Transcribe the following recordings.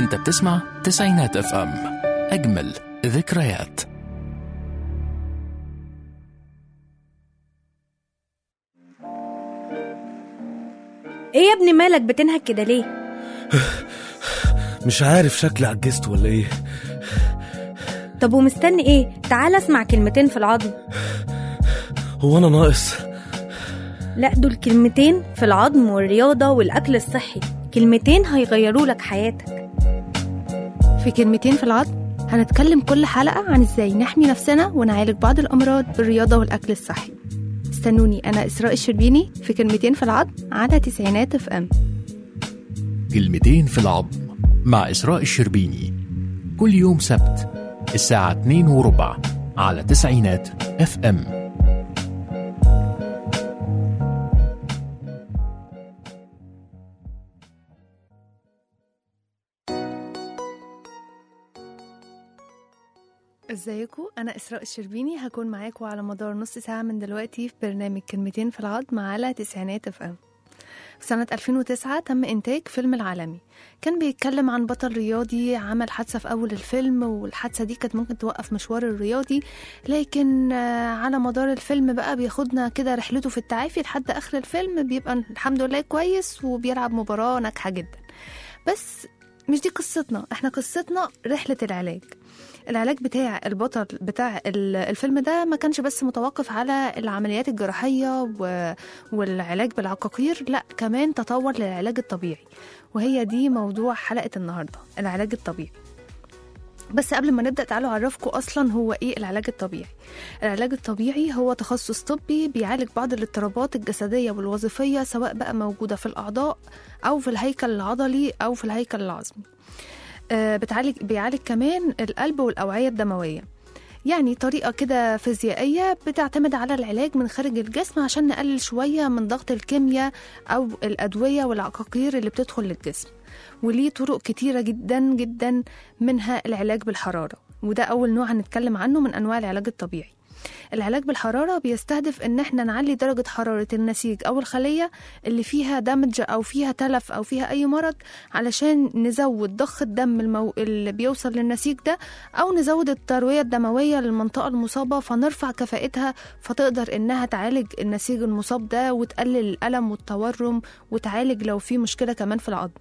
انت بتسمع تسعينات اف ام اجمل ذكريات ايه يا ابني مالك بتنهك كده ليه مش عارف شكلي عجزت ولا ايه طب ومستني ايه تعال اسمع كلمتين في العظم هو انا ناقص لا دول كلمتين في العظم والرياضة والأكل الصحي كلمتين هيغيروا لك حياتك في كلمتين في العظم هنتكلم كل حلقة عن ازاي نحمي نفسنا ونعالج بعض الأمراض بالرياضة والأكل الصحي استنوني أنا إسراء الشربيني في كلمتين في العظم على تسعينات اف ام كلمتين في العظم مع إسراء الشربيني كل يوم سبت الساعة 2 وربع على تسعينات اف ام ازيكم انا اسراء الشربيني هكون معاكم على مدار نص ساعه من دلوقتي في برنامج كلمتين في العظم على تسعينات اف ام في سنة 2009 تم إنتاج فيلم العالمي كان بيتكلم عن بطل رياضي عمل حادثة في أول الفيلم والحادثة دي كانت ممكن توقف مشوار الرياضي لكن آه، على مدار الفيلم بقى بياخدنا كده رحلته في التعافي لحد آخر الفيلم بيبقى الحمد لله كويس وبيلعب مباراة ناجحة جدا بس مش دي قصتنا احنا قصتنا رحلة العلاج العلاج بتاع البطل بتاع ال- الفيلم ده ما كانش بس متوقف على العمليات الجراحية و... والعلاج بالعقاقير لا كمان تطور للعلاج الطبيعي وهي دي موضوع حلقة النهاردة العلاج الطبيعي بس قبل ما نبدأ تعالوا أعرفكم أصلا هو إيه العلاج الطبيعي العلاج الطبيعي هو تخصص طبي بيعالج بعض الاضطرابات الجسدية والوظيفية سواء بقى موجودة في الأعضاء أو في الهيكل العضلي أو في الهيكل العظمي آه، بتعالج بيعالج كمان القلب والأوعية الدموية يعني طريقة كده فيزيائية بتعتمد على العلاج من خارج الجسم عشان نقلل شوية من ضغط الكيمياء أو الأدوية والعقاقير اللي بتدخل للجسم وليه طرق كتيرة جدا جدا منها العلاج بالحرارة وده أول نوع هنتكلم عنه من أنواع العلاج الطبيعي العلاج بالحرارة بيستهدف إن إحنا نعلي درجة حرارة النسيج أو الخلية اللي فيها دمج أو فيها تلف أو فيها أي مرض علشان نزود ضخ الدم المو... اللي بيوصل للنسيج ده أو نزود التروية الدموية للمنطقة المصابة فنرفع كفاءتها فتقدر إنها تعالج النسيج المصاب ده وتقلل الألم والتورم وتعالج لو في مشكلة كمان في العظم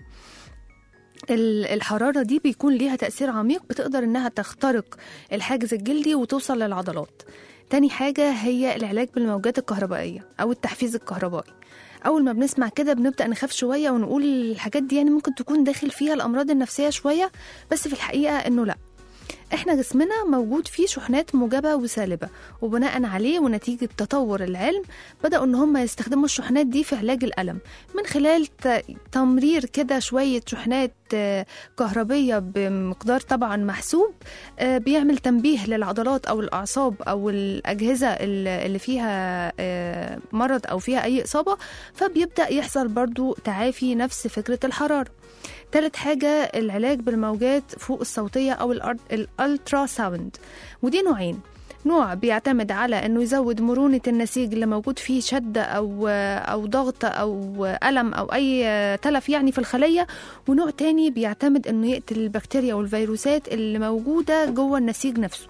ال- الحرارة دي بيكون ليها تأثير عميق بتقدر إنها تخترق الحاجز الجلدي وتوصل للعضلات تاني حاجة هي العلاج بالموجات الكهربائية أو التحفيز الكهربائي أول ما بنسمع كده بنبدأ نخاف شوية ونقول الحاجات دي يعني ممكن تكون داخل فيها الأمراض النفسية شوية بس في الحقيقة إنه لأ احنا جسمنا موجود فيه شحنات موجبة وسالبة وبناء عليه ونتيجة تطور العلم بدأوا ان هم يستخدموا الشحنات دي في علاج الألم من خلال ت- تمرير كده شوية شحنات آه، كهربية بمقدار طبعا محسوب آه، بيعمل تنبيه للعضلات أو الأعصاب أو الأجهزة اللي اللي فيها آه، مرض أو فيها أي إصابة فبيبدأ يحصل برضو تعافي نفس فكرة الحرارة تالت حاجة العلاج بالموجات فوق الصوتية أو الأر- الألترا ساوند ودي نوعين نوع بيعتمد على انه يزود مرونة النسيج اللي موجود فيه شدة او او ضغط او الم او اي تلف يعني في الخلية ونوع تاني بيعتمد انه يقتل البكتيريا والفيروسات اللي موجودة جوه النسيج نفسه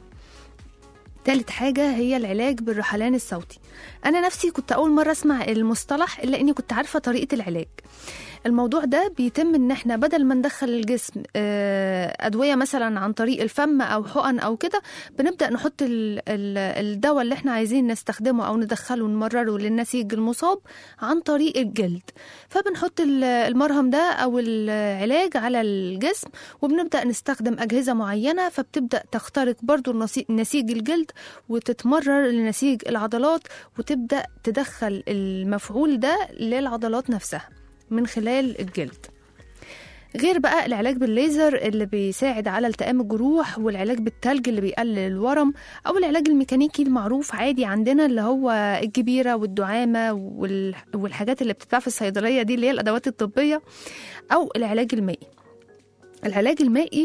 تالت حاجة هي العلاج بالرحلان الصوتي أنا نفسي كنت أول مرة أسمع المصطلح إلا إني كنت عارفة طريقة العلاج الموضوع ده بيتم ان احنا بدل ما ندخل الجسم آه، ادويه مثلا عن طريق الفم او حقن او كده بنبدا نحط ال- ال- الدواء اللي احنا عايزين نستخدمه او ندخله نمرره للنسيج المصاب عن طريق الجلد فبنحط ال- المرهم ده او العلاج على الجسم وبنبدا نستخدم اجهزه معينه فبتبدا تخترق برضو النسي- نسيج الجلد وتتمرر لنسيج العضلات وتبدا تدخل المفعول ده للعضلات نفسها من خلال الجلد غير بقى العلاج بالليزر اللي بيساعد على التئام الجروح والعلاج بالتلج اللي بيقلل الورم او العلاج الميكانيكي المعروف عادي عندنا اللي هو الجبيره والدعامه وال- والحاجات اللي بتتباع في الصيدليه دي اللي هي الادوات الطبيه او العلاج المائي العلاج المائي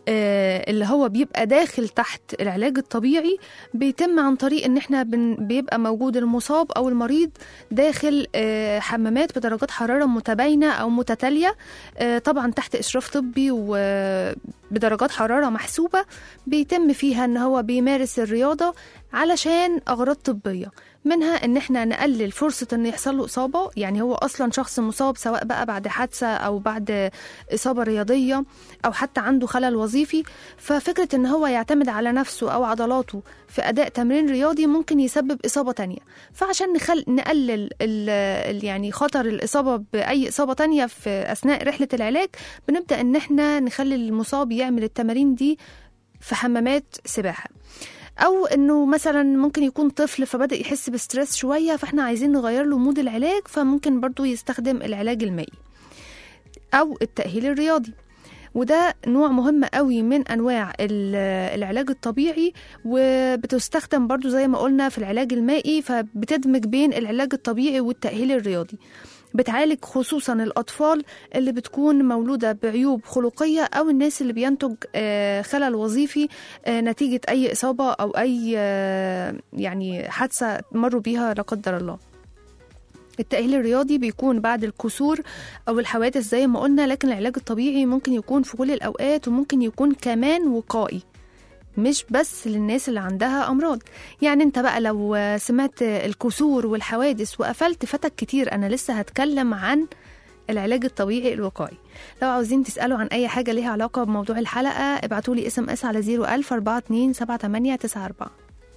آه، اللي هو بيبقى داخل تحت العلاج الطبيعي بيتم عن طريق ان احنا بن بيبقى موجود المصاب او المريض داخل آه، حمامات بدرجات حراره متباينه او متتاليه آه، طبعا تحت اشراف طبي وبدرجات حراره محسوبه بيتم فيها ان هو بيمارس الرياضه علشان اغراض طبيه منها ان احنا نقلل فرصه ان يحصل له اصابه يعني هو اصلا شخص مصاب سواء بقى بعد حادثه او بعد اصابه رياضيه او حتى عنده خلل وظيفي ففكره ان هو يعتمد على نفسه او عضلاته في اداء تمرين رياضي ممكن يسبب اصابه تانية فعشان نخل... نقلل ال... ال... يعني خطر الاصابه باي اصابه تانية في اثناء رحله العلاج بنبدا ان احنا نخلي المصاب يعمل التمارين دي في حمامات سباحه او انه مثلا ممكن يكون طفل فبدا يحس بستريس شويه فاحنا عايزين نغير له مود العلاج فممكن برضو يستخدم العلاج المائي او التاهيل الرياضي وده نوع مهم قوي من انواع ال- العلاج الطبيعي وبتستخدم برضو زي ما قلنا في العلاج المائي فبتدمج بين العلاج الطبيعي والتاهيل الرياضي بتعالج خصوصا الأطفال اللي بتكون مولودة بعيوب خلقية أو الناس اللي بينتج آه، خلل وظيفي آه، نتيجة أي إصابة أو أي آه، يعني حادثة مروا بيها لا قدر الله التأهيل الرياضي بيكون بعد الكسور أو الحوادث زي ما قلنا لكن العلاج الطبيعي ممكن يكون في كل الأوقات وممكن يكون كمان وقائي مش بس للناس اللي عندها أمراض يعني انت بقى لو سمعت الكسور والحوادث وقفلت فاتك كتير أنا لسه هتكلم عن العلاج الطبيعي الوقائي لو عاوزين تسألوا عن أي حاجة ليها علاقة بموضوع الحلقة ابعتوا لي اس ام اس على 01000 42 78 94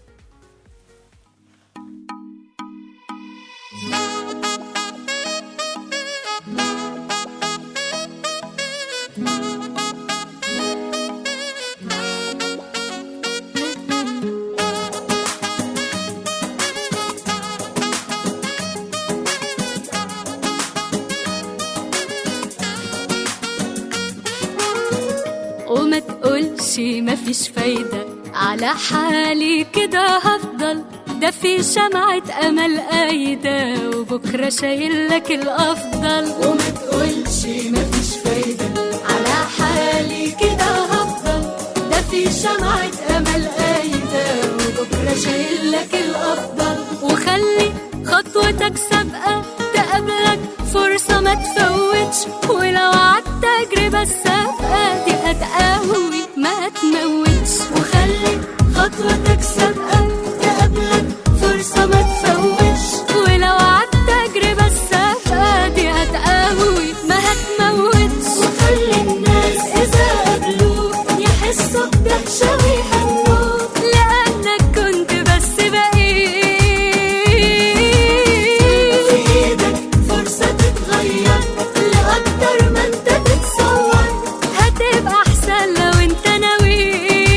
وما تقولش مفيش فايدة على حالي كده هفضل ده في شمعة أمل قايدة وبكرة شايل لك الأفضل وما تقولش مفيش فايدة على حالي كده هفضل ده في شمعة أمل قايدة وبكرة شايل لك الأفضل وخلي خطوتك سابقة تقابلك فرصة ما تفوتش ولو عدت تجربة السابقة دي هتقوي ما تموتش وخلي خطوتك سابقة تقابلك فرصة ما تفوتش ولو عدت تجربة السابقة دي هتقوي ما هتموتش وخلي الناس إذا قابلوك يحسوا بدهشة ويهنوك لأنك كنت بس بقيت في إيدك فرصة تتغير لأكتر ما أنت تتصور هتبقى أحسن لو أنت ناوي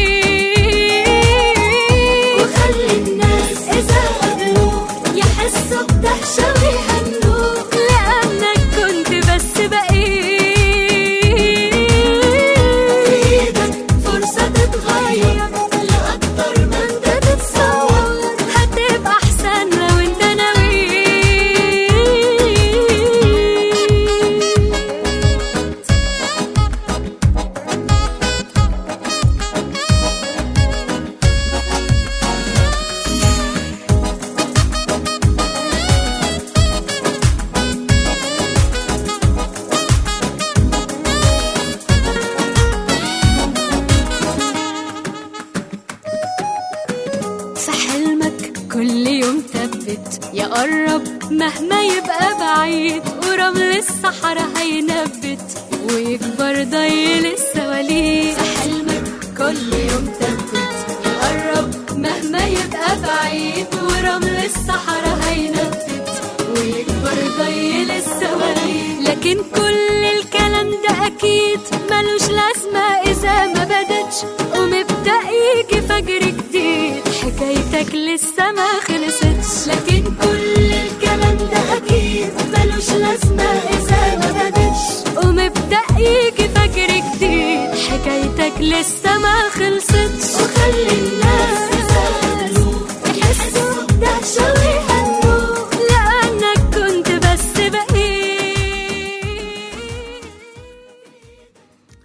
وخلي الناس إذا قابلوك يحسوا بدهشة ويهنوك لأنك كنت بس بقيت في إيدك فرصة تتغير لأكتر ما أنت تتصور هتبقى أحسن لو أنت ناوي في حلمك كل يوم ثبت يقرب مهما يبقى بعيد ورمل الصحراء هينبت ويكبر ضيل السواليف في حلمك كل يوم ثبت يقرب مهما يبقى بعيد ورمل الصحراء هينبت ويكبر ضيل السواليف لكن كل الكلام ده اكيد ملوش لازمه اذا ما بدتش ومبدا يجي فجر جديد حكايتك لسه ما خلصتش لكن كل الكلام ده اكيد ملوش لازمه اذا ما بدتش ومبدا يجي فجر جديد حكايتك لسه ما خلصتش وخلي الناس يسألوك يحسوا بدهشة ويهنوك لأنك كنت بس بقيت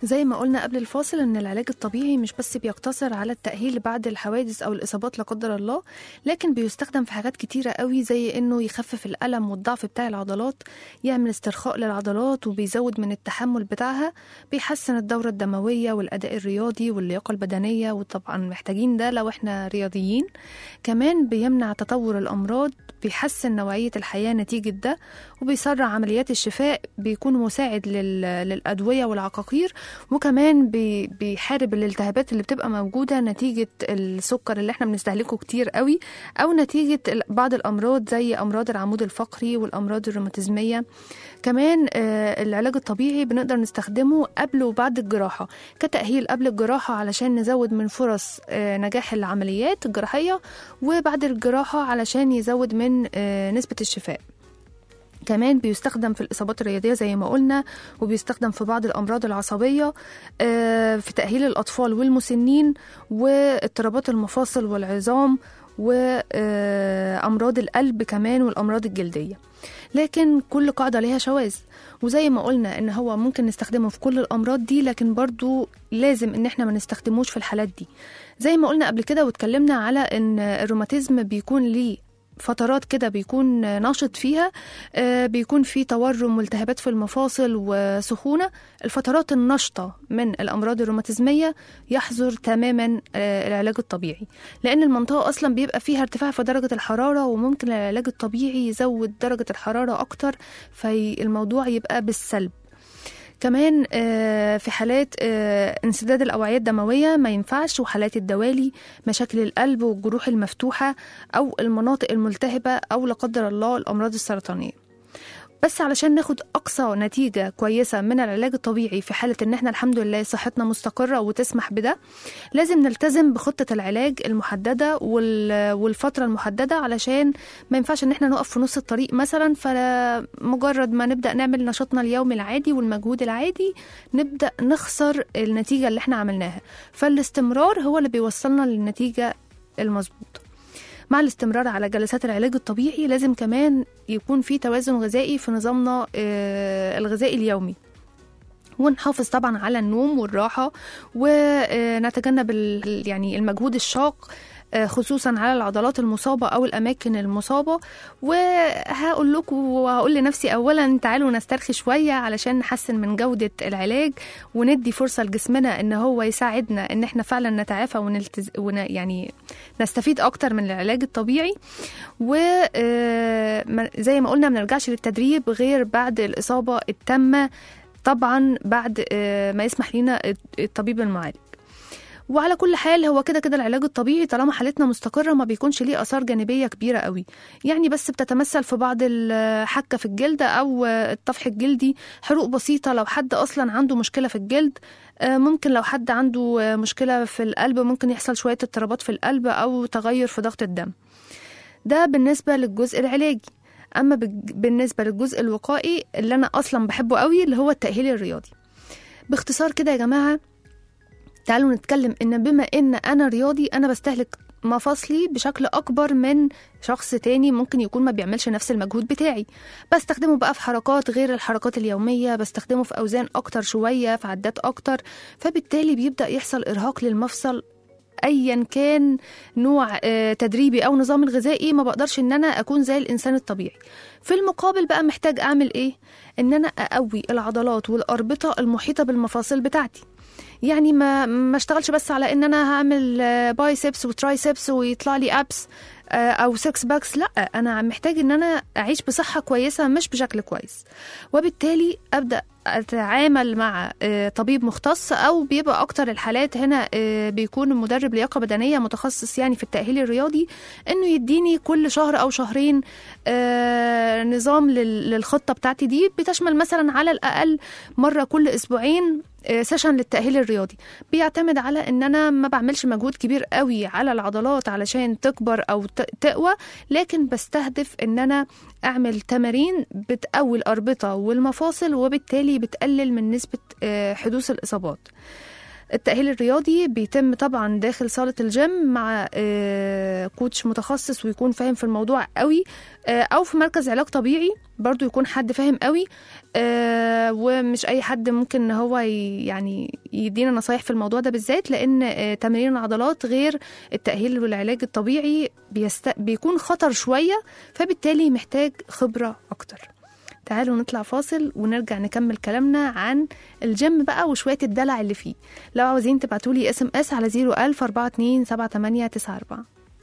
زي ما قلنا قبل الفاصل ان العلاج الطبيعي مش بس بيقتصر على التأهيل بعد الحوادث او الاصابات لا قدر الله لكن بيستخدم في حاجات كتيرة قوي زي انه يخفف الألم والضعف بتاع العضلات يعمل استرخاء للعضلات وبيزود من التحمل بتاعها بيحسن الدورة الدموية والأداء الرياضي واللياقة البدنية وطبعا محتاجين ده لو احنا رياضيين كمان بيمنع تطور الأمراض بيحسن نوعية الحياة نتيجة ده وبيسرع عمليات الشفاء بيكون مساعد لل... للأدوية والعقاقير وكمان بي... بيحارب الالتهابات اللي بتبقى موجودة نتيجة السكر اللي احنا بنستهلكه كتير قوي أو نتيجة ال- بعض الأمراض زي أمراض العمود الفقري والأمراض الروماتيزمية كمان آه، العلاج الطبيعي بنقدر نستخدمه قبل وبعد الجراحة كتأهيل قبل الجراحة علشان نزود من فرص آه، نجاح العمليات الجراحية وبعد الجراحة علشان يزود من آه، نسبة الشفاء كمان بيستخدم في الإصابات الرياضية زي ما قلنا وبيستخدم في بعض الأمراض العصبية آه، في تأهيل الأطفال والمسنين واضطرابات المفاصل والعظام وأمراض القلب كمان والأمراض الجلدية لكن كل قاعدة ليها شواذ وزي ما قلنا ان هو ممكن نستخدمه في كل الامراض دي لكن برضو لازم ان احنا ما نستخدموش في الحالات دي زي ما قلنا قبل كده واتكلمنا على ان الروماتيزم بيكون ليه فترات كده بيكون ناشط فيها آه، بيكون في تورم والتهابات في المفاصل وسخونة الفترات النشطة من الأمراض الروماتيزمية يحظر تماما آه، العلاج الطبيعي لأن المنطقة أصلا بيبقى فيها ارتفاع في درجة الحرارة وممكن العلاج الطبيعي يزود درجة الحرارة أكتر فالموضوع يبقى بالسلب كمان آه، في حالات آه، انسداد الأوعية الدموية ما ينفعش وحالات الدوالي مشاكل القلب والجروح المفتوحة أو المناطق الملتهبة أو لا قدر الله الأمراض السرطانية بس علشان ناخد أقصى نتيجة كويسة من العلاج الطبيعي في حالة إن إحنا الحمد لله صحتنا مستقرة وتسمح بده لازم نلتزم بخطة العلاج المحددة وال- والفترة المحددة علشان ما ينفعش إن إحنا نقف في نص الطريق مثلا فمجرد ما نبدأ نعمل نشاطنا اليومي العادي والمجهود العادي نبدأ نخسر النتيجة اللي إحنا عملناها فالاستمرار هو اللي بيوصلنا للنتيجة المظبوطة مع الاستمرار على جلسات العلاج الطبيعي لازم كمان يكون في توازن غذائي في نظامنا آه، الغذائي اليومي ونحافظ طبعا على النوم والراحة ونتجنب ال- يعني المجهود الشاق آه، خصوصا على العضلات المصابة أو الأماكن المصابة وهقول لكم وهقول لنفسي أولا تعالوا نسترخي شوية علشان نحسن من جودة العلاج وندي فرصة لجسمنا إن هو يساعدنا إن إحنا فعلا نتعافى ونلتز... ون... يعني نستفيد أكتر من العلاج الطبيعي وزي ما قلنا ما نرجعش للتدريب غير بعد الإصابة التامة طبعا بعد آه، ما يسمح لنا الطبيب المعالج وعلى كل حال هو كده كده العلاج الطبيعي طالما حالتنا مستقرة ما بيكونش ليه آثار جانبية كبيرة قوي يعني بس بتتمثل في بعض الحكة في الجلد أو الطفح الجلدي حروق بسيطة لو حد أصلا عنده مشكلة في الجلد آه، ممكن لو حد عنده آه، مشكلة في القلب ممكن يحصل شوية اضطرابات في القلب أو تغير في ضغط الدم ده بالنسبة للجزء العلاجي أما بالج- بالنسبة للجزء الوقائي اللي أنا أصلا بحبه قوي اللي هو التأهيل الرياضي باختصار كده يا جماعة تعالوا نتكلم ان بما ان انا رياضي انا بستهلك مفاصلي بشكل اكبر من شخص تاني ممكن يكون ما بيعملش نفس المجهود بتاعي بستخدمه بقى في حركات غير الحركات اليومية بستخدمه في اوزان اكتر شوية في عدات اكتر فبالتالي بيبدأ يحصل ارهاق للمفصل ايا كان نوع آه، تدريبي او نظام الغذائي ما بقدرش ان انا اكون زي الانسان الطبيعي في المقابل بقى محتاج اعمل ايه ان انا اقوي العضلات والاربطه المحيطه بالمفاصل بتاعتي يعني ما ما اشتغلش بس على ان انا هعمل بايسبس وترايسبس ويطلع لي ابس او سكس باكس لا انا محتاج ان انا اعيش بصحه كويسه مش بشكل كويس وبالتالي ابدا اتعامل مع آه، طبيب مختص او بيبقى اكتر الحالات هنا آه، بيكون مدرب لياقه بدنيه متخصص يعني في التاهيل الرياضي انه يديني كل شهر او شهرين آه، نظام لل- للخطه بتاعتي دي بتشمل مثلا على الاقل مره كل اسبوعين آه، سيشن للتأهيل الرياضي بيعتمد على ان انا ما بعملش مجهود كبير قوي على العضلات علشان تكبر او ت- تقوى لكن بستهدف ان انا اعمل تمارين بتقوي الاربطه والمفاصل وبالتالي بتقلل من نسبه آه، حدوث الاصابات التأهيل الرياضي بيتم طبعا داخل صالة الجيم مع آه، كوتش متخصص ويكون فاهم في الموضوع قوي آه، أو في مركز علاج طبيعي برضو يكون حد فاهم قوي آه، ومش أي حد ممكن إن هو ي- يعني يدينا نصايح في الموضوع ده بالذات لأن آه، تمارين العضلات غير التأهيل والعلاج الطبيعي بيست... بيكون خطر شوية فبالتالي محتاج خبرة أكتر تعالوا نطلع فاصل ونرجع نكمل كلامنا عن الجيم بقى وشوية الدلع اللي فيه لو عاوزين تبعتولي اس ام اس على 01000 42 78 94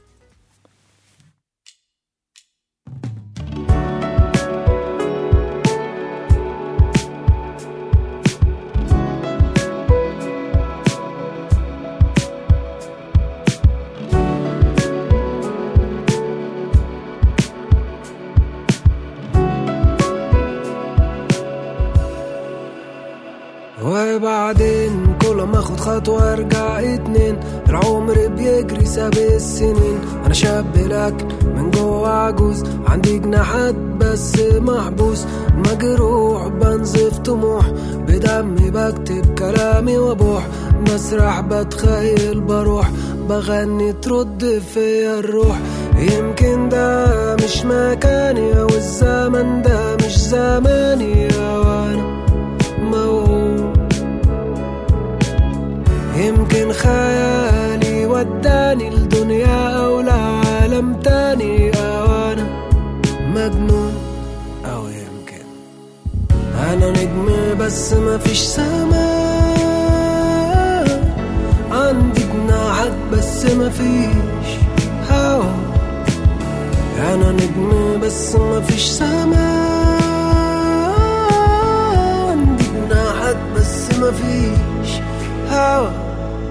وبعدين كل ما اخد خطوة ارجع اتنين العمر بيجري ساب السنين انا شاب لكن من جوه عجوز عندي جناحات بس محبوس مجروح بنزف طموح بدمي بكتب كلامي وابوح بسرح بتخيل بروح بغني ترد فيا الروح يمكن ده مش مكاني او الزمن ده مش زماني وانا موهوم يمكن خيالي وداني لدنيا أو لعالم تاني أو أنا مجنون أو يمكن أنا نجم بس مفيش سماء عندي جناحات بس مفيش هوا أنا نجم بس مفيش سماء عندي جناحات بس مفيش هوا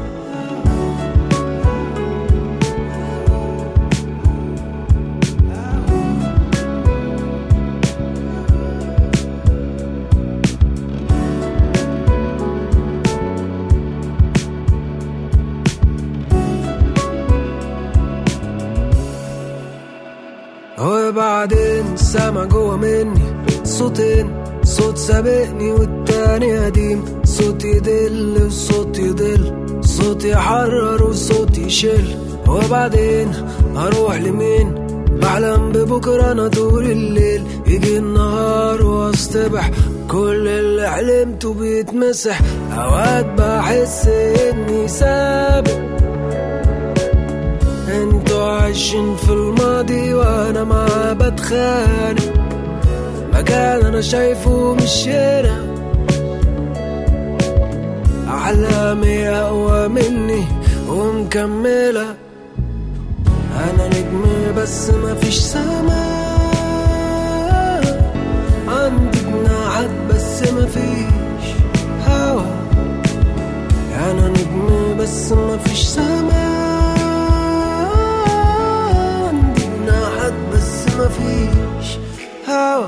وبعدين سامع جوه مني صوتين صوت سابقني والتاني قديم صوت يدل وصوت يضل صوت يحرر وصوت يشل وبعدين اروح لمين بحلم ببكرة انا طول الليل يجي النهار واصطبح كل اللي حلمته بيتمسح اوقات بحس اني سابق انتوا عايشين في الماضي وانا معاه بتخانق مكان انا شايفه مش هنا احلامي اقوى مني ومكمله انا نجم بس مفيش سماء عندي جناحات بس مفيش هوا انا نجم بس مفيش سماء عندي جناحات بس مفيش هوا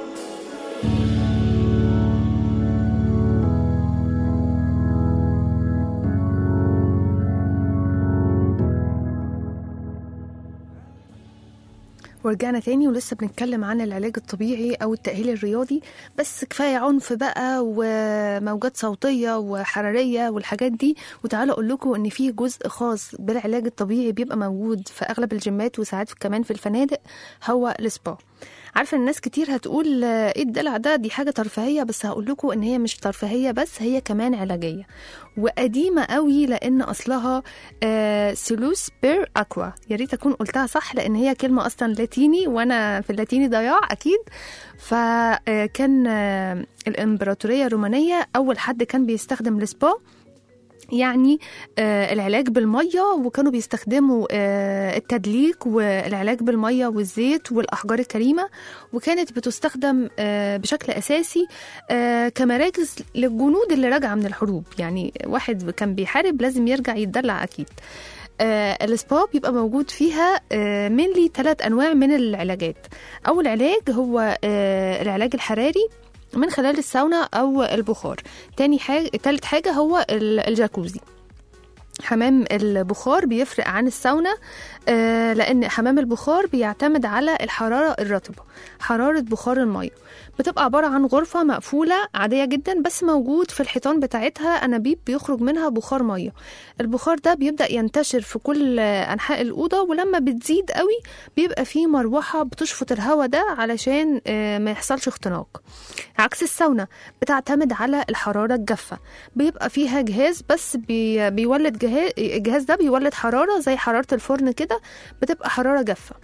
ورجعنا تاني ولسه بنتكلم عن العلاج الطبيعي او التأهيل الرياضي بس كفاية عنف بقى وموجات صوتية وحرارية والحاجات دي وتعالوا اقول لكم ان في جزء خاص بالعلاج الطبيعي بيبقى موجود في اغلب الجيمات وساعات كمان في الفنادق هو السبا عارفه الناس كتير هتقول آه، ايه الدلع ده دي حاجه ترفيهيه بس هقول لكم ان هي مش ترفيهيه بس هي كمان علاجيه وقديمه قوي لان اصلها آه سلوس بير اكوا يا ريت اكون قلتها صح لان هي كلمه اصلا لاتيني وانا في اللاتيني ضياع اكيد فكان آه الامبراطوريه الرومانيه اول حد كان بيستخدم السبا يعني آه العلاج بالميه وكانوا بيستخدموا آه التدليك والعلاج بالميه والزيت والاحجار الكريمه وكانت بتستخدم آه بشكل اساسي آه كمراكز للجنود اللي راجعه من الحروب يعني واحد كان بيحارب لازم يرجع يتدلع اكيد آه السبا بيبقى موجود فيها آه منلي ثلاث انواع من العلاجات اول علاج هو آه العلاج الحراري من خلال الساونا او البخار تاني حاجه تالت حاجه هو ال- الجاكوزي حمام البخار بيفرق عن الساونا آه، لان حمام البخار بيعتمد على الحراره الرطبه حرارة بخار المية بتبقى عبارة عن غرفة مقفولة عادية جدا بس موجود في الحيطان بتاعتها أنابيب بيخرج منها بخار مية البخار ده بيبدأ ينتشر في كل أنحاء الأوضة ولما بتزيد قوي بيبقى فيه مروحة بتشفط الهواء ده علشان آه، ما يحصلش اختناق عكس الساونا بتعتمد على الحرارة الجافة بيبقى فيها جهاز بس بي بيولد جهاز الجهاز ده بيولد حرارة زي حرارة الفرن كده بتبقى حرارة جافة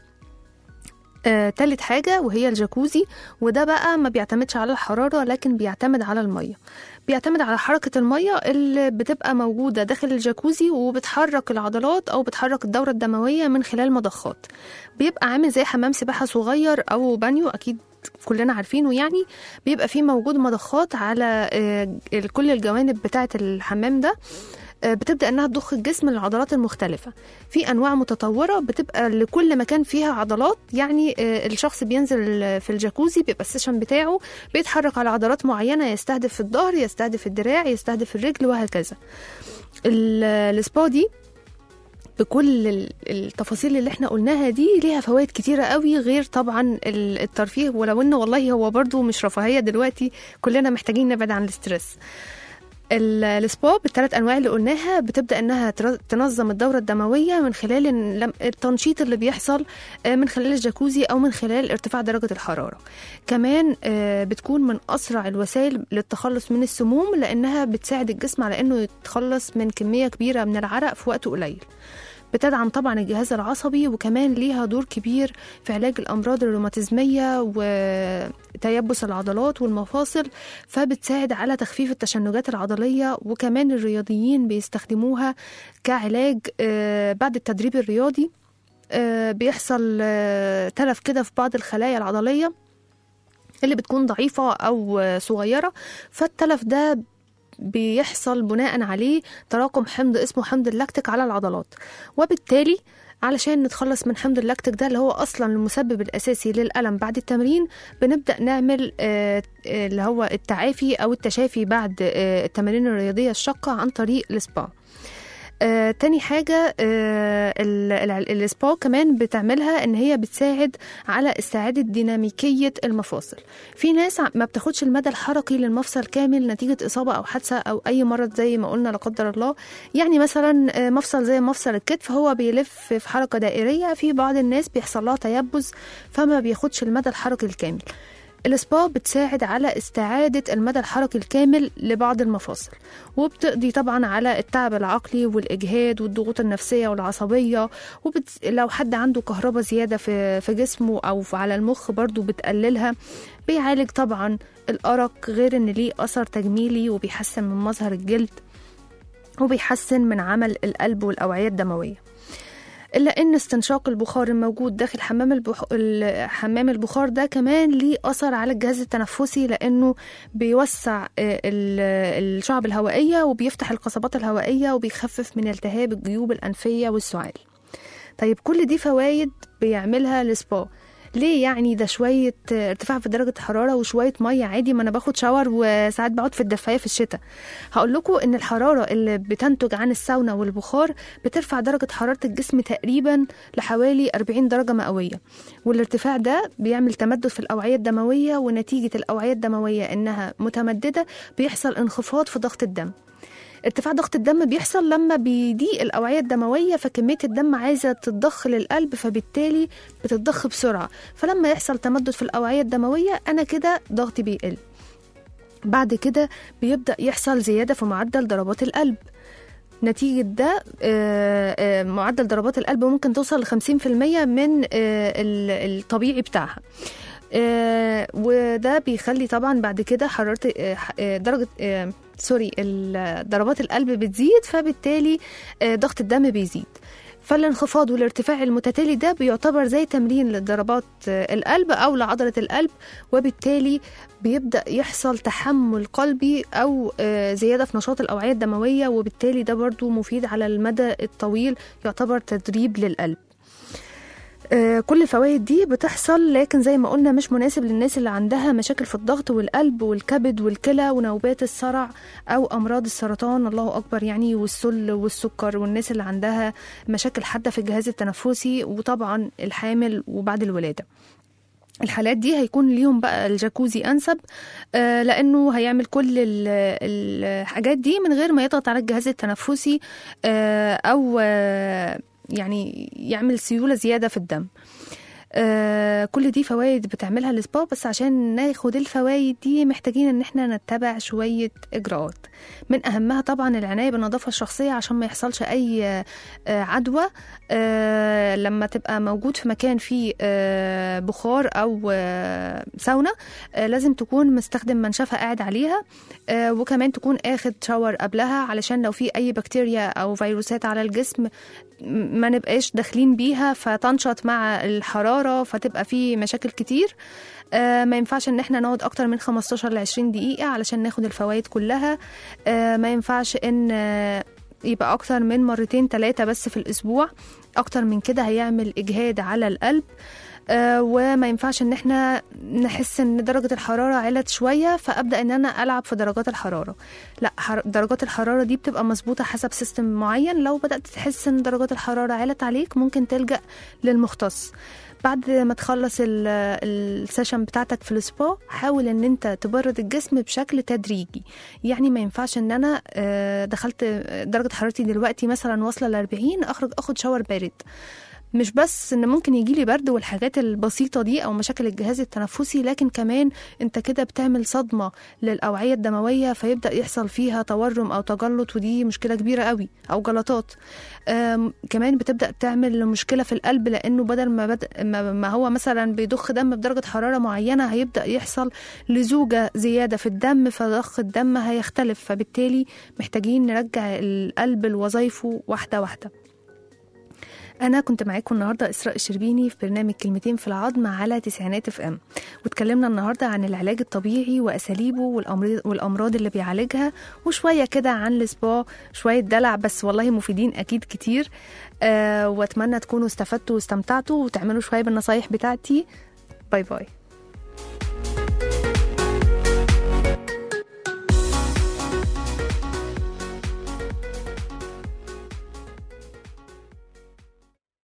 آه، تالت حاجة وهي الجاكوزي وده بقى ما بيعتمدش على الحرارة لكن بيعتمد على المية بيعتمد على حركة المية اللي بتبقى موجودة داخل الجاكوزي وبتحرك العضلات أو بتحرك الدورة الدموية من خلال مضخات بيبقى عامل زي حمام سباحة صغير أو بانيو أكيد كلنا عارفينه يعني بيبقى فيه موجود مضخات على آه، كل الجوانب بتاعة الحمام ده آه، بتبدا انها تضخ الجسم للعضلات المختلفه في انواع متطوره بتبقى لكل مكان فيها عضلات يعني آه، الشخص بينزل في الجاكوزي بيبقى السيشن بتاعه بيتحرك على عضلات معينه يستهدف الظهر يستهدف الدراع يستهدف الرجل وهكذا ال- السبا دي بكل ال- التفاصيل اللي احنا قلناها دي ليها فوائد كتيرة قوي غير طبعا ال- الترفيه ولو انه والله هو برضو مش رفاهية دلوقتي كلنا محتاجين نبعد عن الاسترس ال- السبا بالثلاث انواع اللي قلناها بتبدا انها تر- تنظم الدوره الدمويه من خلال ال- لم- التنشيط اللي بيحصل آه، من خلال الجاكوزي او من خلال ارتفاع درجه الحراره كمان آه، بتكون من اسرع الوسائل للتخلص من السموم لانها بتساعد الجسم على انه يتخلص من كميه كبيره من العرق في وقت قليل بتدعم طبعا الجهاز العصبي وكمان ليها دور كبير في علاج الأمراض الروماتيزمية وتيبس العضلات والمفاصل فبتساعد على تخفيف التشنجات العضلية وكمان الرياضيين بيستخدموها كعلاج آه، بعد التدريب الرياضي آه، بيحصل آه، تلف كده في بعض الخلايا العضلية اللي بتكون ضعيفة أو آه، صغيرة فالتلف ده بيحصل بناء عليه تراكم حمض اسمه حمض اللاكتيك على العضلات وبالتالي علشان نتخلص من حمض اللاكتيك ده اللي هو اصلا المسبب الاساسي للالم بعد التمرين بنبدا نعمل آه، آه، اللي هو التعافي او التشافي بعد آه، التمارين الرياضيه الشاقه عن طريق السبا آه، تاني حاجة آه، ال- ال- السبا كمان بتعملها ان هي بتساعد على استعادة ديناميكية المفاصل في ناس ع- ما بتاخدش المدى الحركي للمفصل كامل نتيجة إصابة أو حادثة أو أي مرض زي ما قلنا لا قدر الله يعني مثلا آه، مفصل زي مفصل الكتف هو بيلف في حركة دائرية في بعض الناس بيحصل لها تيبس فما بياخدش المدى الحركي الكامل السبا بتساعد على استعادة المدى الحركي الكامل لبعض المفاصل وبتقضي طبعا على التعب العقلي والإجهاد والضغوط النفسية والعصبية وبت... لو حد عنده كهرباء زيادة في, في جسمه أو في- على المخ برضو بتقللها بيعالج طبعا الأرق غير إن ليه أثر تجميلي وبيحسن من مظهر الجلد وبيحسن من عمل القلب والأوعية الدموية إلا إن استنشاق البخار الموجود داخل حمام البخ... ال- حمام البخار ده كمان ليه أثر على الجهاز التنفسي لأنه بيوسع آه، ال- الشعب الهوائية وبيفتح القصبات الهوائية وبيخفف من التهاب الجيوب الأنفية والسعال طيب كل دي فوائد بيعملها السبا ليه يعني ده شوية آه، ارتفاع في درجة الحرارة وشوية مية عادي ما أنا باخد شاور وساعات بقعد في الدفاية في الشتاء هقول لكم إن الحرارة اللي بتنتج عن الساونا والبخار بترفع درجة حرارة الجسم تقريبا لحوالي 40 درجة مئوية والارتفاع ده بيعمل تمدد في الأوعية الدموية ونتيجة الأوعية الدموية إنها متمددة بيحصل انخفاض في ضغط الدم ارتفاع ضغط الدم بيحصل لما بيضيق الأوعية الدموية فكمية الدم عايزة تتضخ للقلب فبالتالي بتتضخ بسرعة فلما يحصل تمدد في الأوعية الدموية أنا كده ضغطي بيقل بعد كده بيبدأ يحصل زيادة في معدل ضربات القلب نتيجة ده آه، آه، معدل ضربات القلب ممكن توصل ل 50% من آه، ال- الطبيعي بتاعها آه، وده بيخلي طبعا بعد كده حرارة آه، ح- آه، درجة آه، سوري ال- ضربات القلب بتزيد فبالتالي آه، ضغط الدم بيزيد فالانخفاض والارتفاع المتتالي ده بيعتبر زي تمرين لضربات آه، القلب أو لعضلة القلب وبالتالي بيبدأ يحصل تحمل قلبي أو آه، زيادة في نشاط الأوعية الدموية وبالتالي ده برضو مفيد على المدى الطويل يعتبر تدريب للقلب آه، كل الفوائد دي بتحصل لكن زي ما قلنا مش مناسب للناس اللي عندها مشاكل في الضغط والقلب والكبد والكلى ونوبات الصرع او امراض السرطان الله اكبر يعني والسل والسكر والناس اللي عندها مشاكل حاده في الجهاز التنفسي وطبعا الحامل وبعد الولاده الحالات دي هيكون ليهم بقى الجاكوزي انسب آه، لانه هيعمل كل ال- الحاجات دي من غير ما يضغط على الجهاز التنفسي آه، او آه، يعني يعمل سيوله زياده في الدم آه، كل دي فوائد بتعملها السبا بس عشان ناخد الفوائد دي محتاجين ان احنا نتبع شوية اجراءات من اهمها طبعا العناية بالنظافة الشخصية عشان ما يحصلش اي آه، عدوى آه، لما تبقى موجود في مكان فيه آه، بخار او آه، ساونا آه، لازم تكون مستخدم منشفة قاعد عليها آه، وكمان تكون اخد شاور قبلها علشان لو في اي بكتيريا او فيروسات على الجسم ما نبقاش داخلين بيها فتنشط مع الحرارة فتبقى في مشاكل كتير آه ما ينفعش ان احنا نقعد اكتر من 15 ل 20 دقيقة علشان ناخد الفوائد كلها آه ما ينفعش ان آه يبقى اكتر من مرتين ثلاثة بس في الاسبوع اكتر من كده هيعمل اجهاد على القلب آه وما ينفعش ان احنا نحس ان درجة الحرارة علت شوية فابدا ان انا العب في درجات الحرارة لا حر... درجات الحرارة دي بتبقى مظبوطة حسب سيستم معين لو بدأت تحس ان درجات الحرارة علت عليك ممكن تلجأ للمختص بعد ما تخلص ال- السيشن بتاعتك في السبا حاول ان انت تبرد الجسم بشكل تدريجي يعني ما ينفعش ان انا آه، دخلت درجة حرارتي دلوقتي مثلا واصلة ل 40 اخرج اخد شاور بارد مش بس ان ممكن يجيلي برد والحاجات البسيطة دي او مشاكل الجهاز التنفسي لكن كمان انت كده بتعمل صدمة للأوعية الدموية فيبدأ يحصل فيها تورم او تجلط ودي مشكلة كبيرة قوي او جلطات آم، كمان بتبدأ تعمل مشكلة في القلب لانه بدل ما, بد... ما ما هو مثلا بيضخ دم بدرجة حرارة معينة هيبدأ يحصل لزوجة زيادة في الدم فضخ الدم هيختلف فبالتالي محتاجين نرجع القلب لوظائفه واحدة واحدة أنا كنت معاكم النهاردة إسراء الشربيني في برنامج كلمتين في العظم على تسعينات اف ام واتكلمنا النهاردة عن العلاج الطبيعي وأساليبه والأمراض, والأمراض اللي بيعالجها وشوية كده عن السبا شوية دلع بس والله مفيدين أكيد كتير أه وأتمنى تكونوا استفدتوا واستمتعتوا وتعملوا شوية بالنصايح بتاعتي باي باي